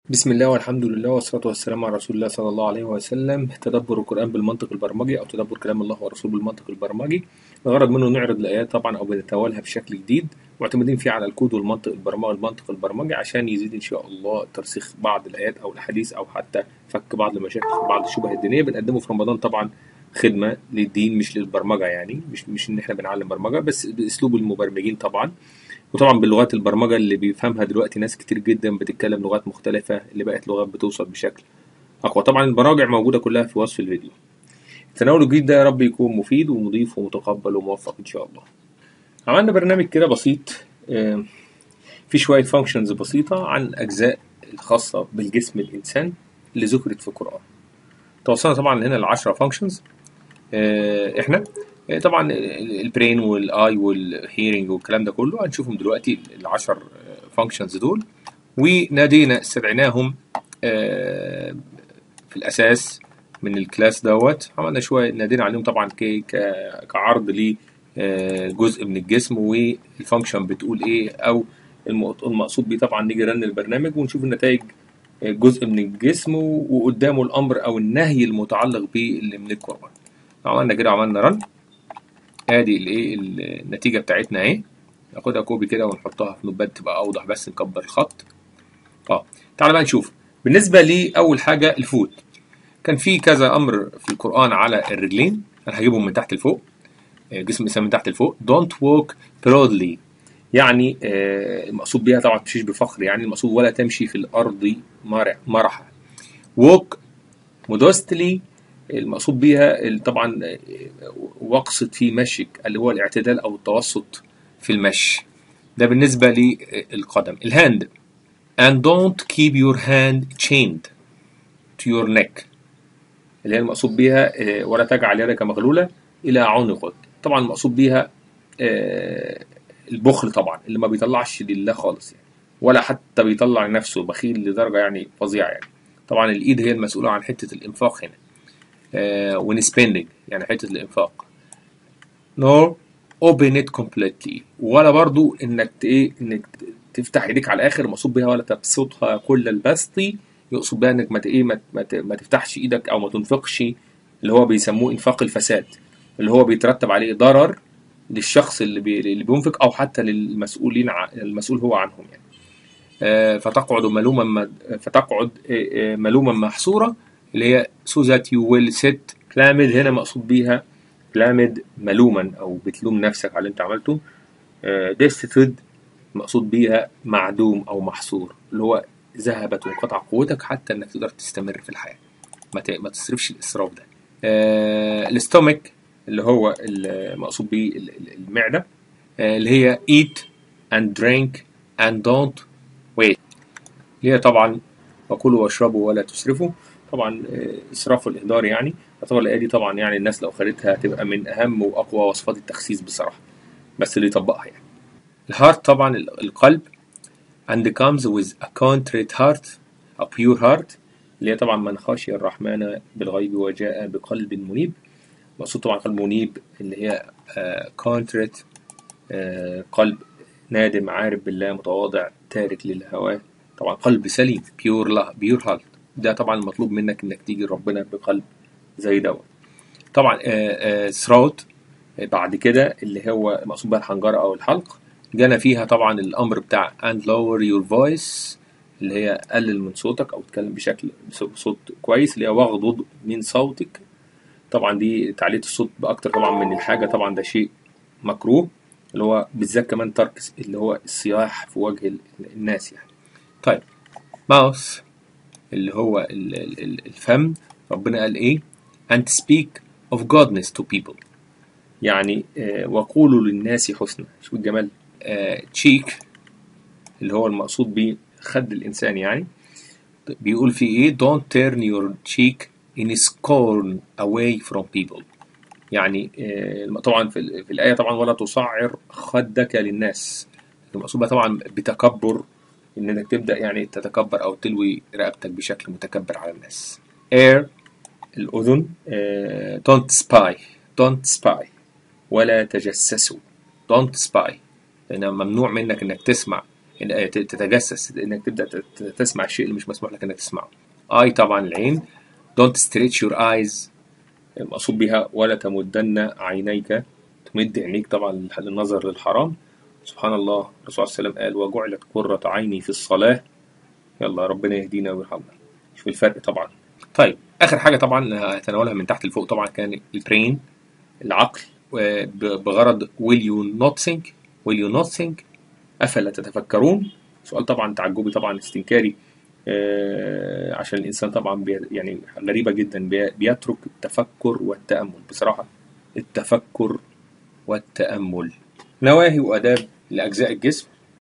بسم الله والحمد لله والصلاة والسلام على رسول الله صلى الله عليه وسلم تدبر القرآن بالمنطق البرمجي أو تدبر كلام الله ورسوله بالمنطق البرمجي الغرض منه نعرض الآيات طبعا أو بنتناولها بشكل جديد معتمدين فيه على الكود والمنطق البرمجي المنطق البرمجي عشان يزيد إن شاء الله ترسيخ بعض الآيات أو الأحاديث أو حتى فك بعض المشاكل في بعض الشبه الدينية بنقدمه في رمضان طبعا خدمة للدين مش للبرمجة يعني مش مش إن إحنا بنعلم برمجة بس بأسلوب المبرمجين طبعا وطبعا بلغات البرمجه اللي بيفهمها دلوقتي ناس كتير جدا بتتكلم لغات مختلفه اللي بقت لغات بتوصل بشكل اقوى طبعا المراجع موجوده كلها في وصف الفيديو التناول الجديد ده يا رب يكون مفيد ومضيف ومتقبل وموفق ان شاء الله عملنا برنامج كده بسيط آه، في شويه فانكشنز بسيطه عن اجزاء الخاصه بالجسم الانسان اللي ذكرت في القران توصلنا طبعا هنا ل 10 فانكشنز احنا آه، طبعا البرين والاي والهيرنج والكلام ده كله هنشوفهم دلوقتي العشر فانكشنز دول ونادينا استدعيناهم آه، في الاساس من الكلاس دوت عملنا شويه نادينا عليهم طبعا ك- ك- كعرض لجزء من الجسم والفانكشن بتقول ايه او الم- المقصود بيه طبعا نيجي رن البرنامج ونشوف النتائج جزء من الجسم وقدامه الامر او النهي المتعلق باللي من القران عملنا كده عملنا رن ادي الايه النتيجه بتاعتنا اهي ناخدها كوبي كده ونحطها في نوتباد تبقى اوضح بس نكبر الخط اه تعال بقى نشوف بالنسبه لاول حاجه الفوت كان في كذا امر في القران على الرجلين انا هجيبهم من تحت لفوق آه، جسم الانسان من تحت لفوق don't walk proudly يعني آه، المقصود بيها طبعا تمشيش بفخر يعني المقصود ولا تمشي في الارض مرح مرحا walk modestly المقصود بيها ال- طبعا آه، واقصد في مشيك اللي هو الاعتدال او التوسط في المشي ده بالنسبه للقدم الهاند and don't keep your hand chained to your neck اللي هي المقصود بيها آه، ولا تجعل يدك مغلوله الى عنقك طبعا المقصود بيها آه، البخل طبعا اللي ما بيطلعش لله خالص يعني ولا حتى بيطلع نفسه بخيل لدرجه يعني فظيعه يعني طبعا الايد هي المسؤوله عن حته الانفاق هنا وين spending يعني حته الانفاق nor open it completely ولا برضو انك ت- ايه انك تفتح ايديك على الاخر مقصود بيها ولا تبسطها كل البسط يقصد بيها انك ما ت- ايه ما ت- ما ت- ما تفتحش ايدك او ما تنفقش اللي هو بيسموه انفاق الفساد اللي هو بيترتب عليه ضرر للشخص اللي بي اللي بينفق او حتى للمسؤولين ع- المسؤول هو عنهم يعني آه، فتقعد ملوما م- فتقعد آه، آه، ملوما محصورة اللي هي so that you will sit كلامد هنا مقصود بيها كلامد ملوما او بتلوم نفسك على اللي انت عملته آه، destitute مقصود بيها معدوم او محصور اللي هو ذهبت وانقطع قوتك حتى انك تقدر تستمر في الحياة ما ت- ما تصرفش الاسراف ده آه، الاستومك اللي هو المقصود بيه ال- ال- المعدة آه، اللي هي eat and drink and don't wait اللي هي طبعا وكلوا واشربوا ولا تسرفوا طبعا آه، اسراف والاهدار يعني طبعا الايه دي طبعا يعني الناس لو خدتها هتبقى من اهم واقوى وصفات التخسيس بصراحه بس اللي يطبقها يعني الهارت طبعا ال- القلب and comes with a contrite heart a pure heart اللي هي طبعا من خشي الرحمن بالغيب وجاء بقلب منيب مقصود طبعا قلب منيب اللي هي كونتريت قلب نادم عارف بالله متواضع تارك للهوى طبعا قلب سليم بيور لا بيور هارت ده طبعا المطلوب منك انك تيجي لربنا بقلب زي دوت طبعا ثروت بعد كده اللي هو مقصود بها الحنجره او الحلق جانا فيها طبعا الامر بتاع and lower your voice اللي هي قلل من صوتك او اتكلم بشكل صوت كويس اللي هي واغضض من صوتك طبعا دي تعلية الصوت بأكتر طبعا من الحاجة طبعا ده شيء مكروه اللي هو بالذات كمان ترك اللي هو الصياح في وجه ال- الناس يعني طيب ماوس اللي هو ال- ال- ال- الفم ربنا قال ايه and speak of godness to people يعني آه، وقولوا للناس حسنا شوف الجمال تشيك اللي هو المقصود بيه خد الإنسان يعني بيقول في ايه don't turn your cheek in scorn away from people يعني آه، طبعا في, ال- في الآية طبعا ولا تصعر خدك للناس المقصود بها طبعا بتكبر انك تبدأ يعني تتكبر او تلوي رقبتك بشكل متكبر على الناس air الأذن آه، don't spy don't spy ولا تجسسوا don't spy لأن ممنوع منك انك تسمع إن- تتجسس انك تبدا تت- تسمع الشيء اللي مش مسموح لك انك تسمعه اي طبعا العين don't stretch your eyes مقصود بها ولا تمدن عينيك تمد عينيك طبعا للنظر للحرام سبحان الله الرسول صلى الله عليه وسلم قال وجعلت قرة عيني في الصلاة يلا ربنا يهدينا ويرحمنا شوف الفرق طبعا طيب اخر حاجه طبعا هتناولها من تحت لفوق طبعا كان البرين العقل وب- بغرض will you not think will you not think افلا تتفكرون سؤال طبعا تعجبي طبعا استنكاري آه، عشان الانسان طبعا بي يعني غريبه جدا بي- بيترك التفكر والتامل بصراحه التفكر والتامل نواهي واداب لاجزاء الجسم